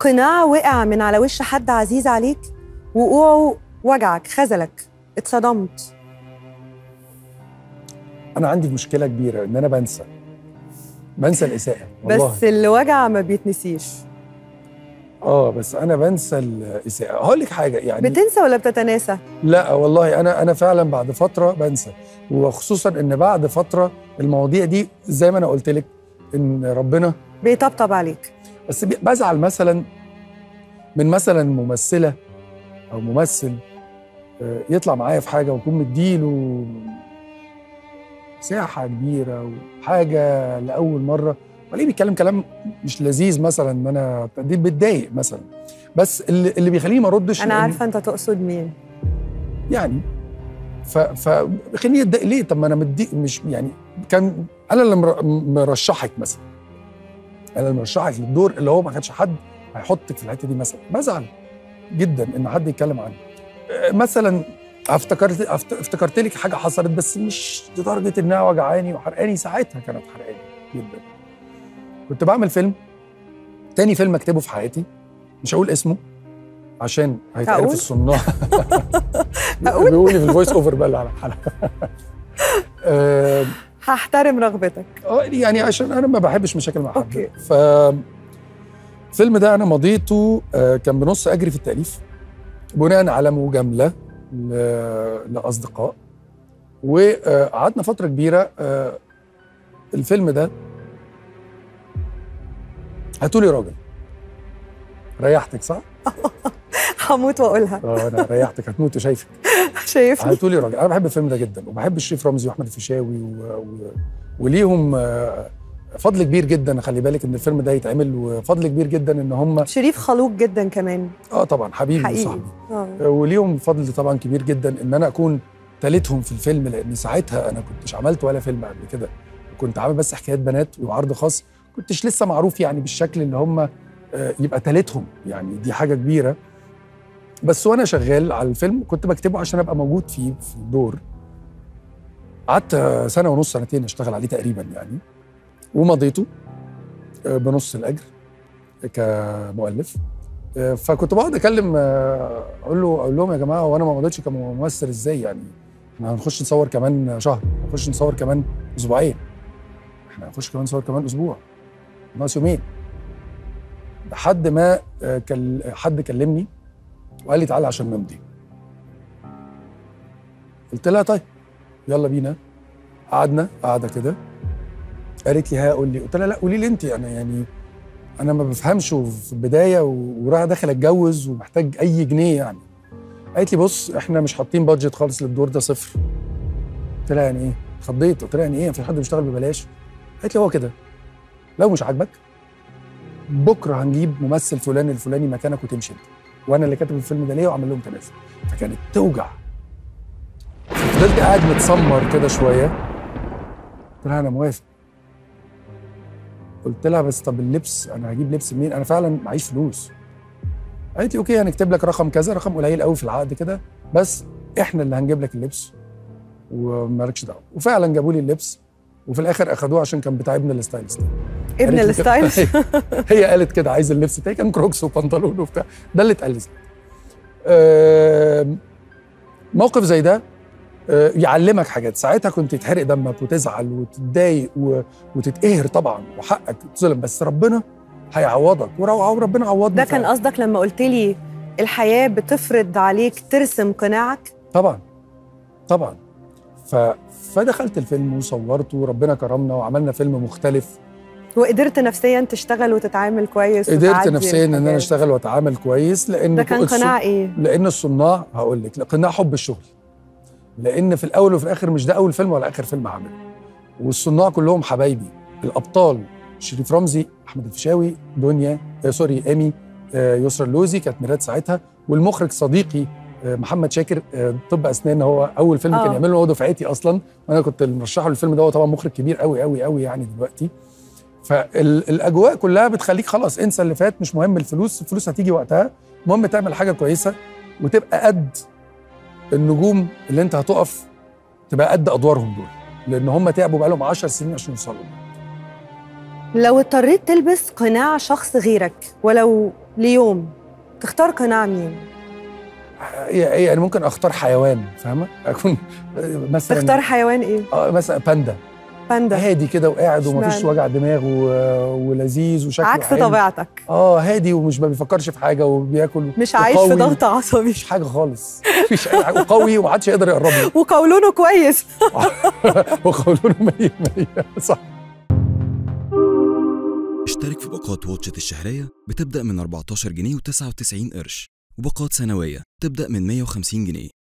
قناع وقع من على وش حد عزيز عليك وقوعه وجعك خذلك اتصدمت انا عندي مشكله كبيره ان انا بنسى بنسى الاساءه والله بس اللي وجع ما بيتنسيش اه بس انا بنسى الاساءه هقول لك حاجه يعني بتنسى ولا بتتناسى لا والله انا انا فعلا بعد فتره بنسى وخصوصا ان بعد فتره المواضيع دي زي ما انا قلت لك ان ربنا بيطبطب عليك بس بي- بزعل مثلا من مثلا ممثله او ممثل آه، يطلع معايا في حاجه واكون مديله مساحه كبيره وحاجه لاول مره وليه بيتكلم كلام مش لذيذ مثلا ان انا دي بتضايق مثلا بس اللي, اللي بيخليني ما اردش انا لأن- عارفه انت تقصد مين يعني ف ف خليني اتضايق ليه طب ما انا مدي مش يعني كان انا اللي مر- مرشحك مثلا انا اللي مرشحك للدور اللي هو ما كانش حد هيحطك في الحته دي مثلا بزعل جدا ان حد يتكلم عني آه، مثلا افتكرت أفت- افتكرت لك حاجه حصلت بس مش لدرجه انها وجعاني وحرقاني ساعتها كانت حرقاني جدا كنت بعمل فيلم تاني فيلم اكتبه في حياتي مش هقول اسمه عشان هيتعرف أقول؟ الصناع أقول؟ بيقول لي في الفويس اوفر بقى اللي على الحلقه آه، هحترم رغبتك اه يعني عشان انا ما بحبش مشاكل مع حد أوكي. ف الفيلم ده انا مضيته آه، كان بنص اجري في التاليف بناء على مجامله ل- لاصدقاء وقعدنا فتره كبيره آه، الفيلم ده هاتولي راجل ريحتك صح؟ هموت واقولها اه انا ريحتك هتموت وشايفك شايفني هاتولي راجل انا بحب الفيلم ده جدا وبحب الشريف رمزي واحمد الفيشاوي و... و... وليهم آه، فضل كبير جدا خلي بالك ان الفيلم ده يتعمل وفضل كبير جدا ان هم شريف خلوق جدا كمان اه طبعا حبيبي حقيقي وصاحبي اه آه، وليهم فضل طبعا كبير جدا ان انا اكون تالتهم في الفيلم لان ساعتها انا كنتش عملت ولا فيلم قبل كده كنت عامل بس حكايات بنات وعرض خاص كنتش لسه معروف يعني بالشكل اللي هم آه، يبقى تالتهم يعني دي حاجه كبيره بس وانا شغال على الفيلم كنت بكتبه عشان ابقى موجود فيه في الدور قعدت آه، سنه ونص سنتين اشتغل عليه تقريبا يعني ومضيته آه، بنص الاجر كمؤلف آه، فكنت بقعد اكلم آه، اقول له اقول لهم يا جماعه هو انا ما مضيتش كممثل ازاي يعني احنا هنخش نصور كمان شهر هنخش نصور كمان اسبوعين احنا هنخش كمان نصور كمان اسبوع ناقص يومين لحد ما آه، كل حد كلمني وقال لي تعالى عشان نمضي قلت لها طيب يلا بينا قعدنا قعده كده قالت لي ها قول لي قلت لها لا قولي لي انت انا يعني انا ما بفهمش وفي البدايه و- ورايح داخل اتجوز ومحتاج اي جنيه يعني قالت لي بص احنا مش حاطين بادجت خالص للدور ده صفر قلت لها يعني ايه اتخضيت قلت لها يعني ايه في حد بيشتغل ببلاش قالت لي هو كده لو مش عاجبك بكره هنجيب ممثل فلان الفلاني مكانك وتمشي انت وانا اللي كاتب الفيلم ده ليه وعامل لهم تنازل فكانت توجع فضلت قاعد متسمر كده شويه قلت لها انا موافق قلت لها بس طب اللبس انا هجيب لبس منين انا فعلا معيش فلوس قالت لي اوكي هنكتب لك رقم كذا رقم قليل قوي في العقد كده بس احنا اللي هنجيب لك اللبس ومالكش دعوه وفعلا جابوا لي اللبس وفي الاخر اخدوه عشان كان بتاع ابن الستايلست ابن قالت لي كده- الستايل هي قالت كده عايز اللبس بتاعي كان كروكس وبنطلون وبتاع ده اللي اتقال لي ساعتها. آم، موقف زي ده آه، يعلمك حاجات ساعتها كنت يتحرق دمك وتزعل وتتضايق و- وتتقهر طبعا وحقك تظلم بس ربنا هيعوضك ورو- وربنا عوضني ده كان فعلاً. قصدك لما قلت لي الحياه بتفرض عليك ترسم قناعك طبعا طبعا ف... فدخلت الفيلم وصورته وربنا كرمنا وعملنا فيلم مختلف وقدرت نفسيا تشتغل وتتعامل كويس قدرت وتعدي نفسيا ان انا الحاجات. اشتغل واتعامل كويس لان ده كان الص- قناع ايه؟ لان الصناع هقول لك لا، قناع حب الشغل لان في الاول وفي الاخر مش ده اول فيلم ولا اخر فيلم هعمله والصناع كلهم حبايبي الابطال شريف رمزي احمد الفيشاوي دنيا آه سوري ايمي آه يسرا اللوزي كانت ميرات ساعتها والمخرج صديقي آه محمد شاكر آه طب اسنان هو اول فيلم آه. كان يعمله هو دفعتي اصلا وانا كنت مرشحه للفيلم ده هو طبعا مخرج كبير قوي قوي قوي يعني دلوقتي فالاجواء كلها بتخليك خلاص انسى اللي فات مش مهم الفلوس الفلوس هتيجي وقتها المهم تعمل حاجه كويسه وتبقى قد النجوم اللي انت هتقف تبقى قد ادوارهم دول لان هم تعبوا بقالهم 10 سنين عشان يوصلوا لو اضطريت تلبس قناع شخص غيرك ولو ليوم تختار قناع مين؟ يعني ممكن اختار حيوان فاهمه اكون مثلا تختار حيوان ايه؟ اه مثلا باندا باندا هادي كده وقاعد ومفيش اشمعنى؟ وجع دماغ و- ولذيذ وشكله عكس حلو. طبيعتك اه هادي ومش ما بيفكرش في حاجه وبياكل مش عايش في وقوي. ضغط عصبي مفيش حاجه خالص مفيش اي حاجه وقوي ومحدش يقدر يقرب له وقولونه كويس وقولونه 100 100 صح اشترك في باقات واتشت الشهرية بتبدأ من 14 جنيه و99 قرش وباقات سنوية تبدأ من 150 جنيه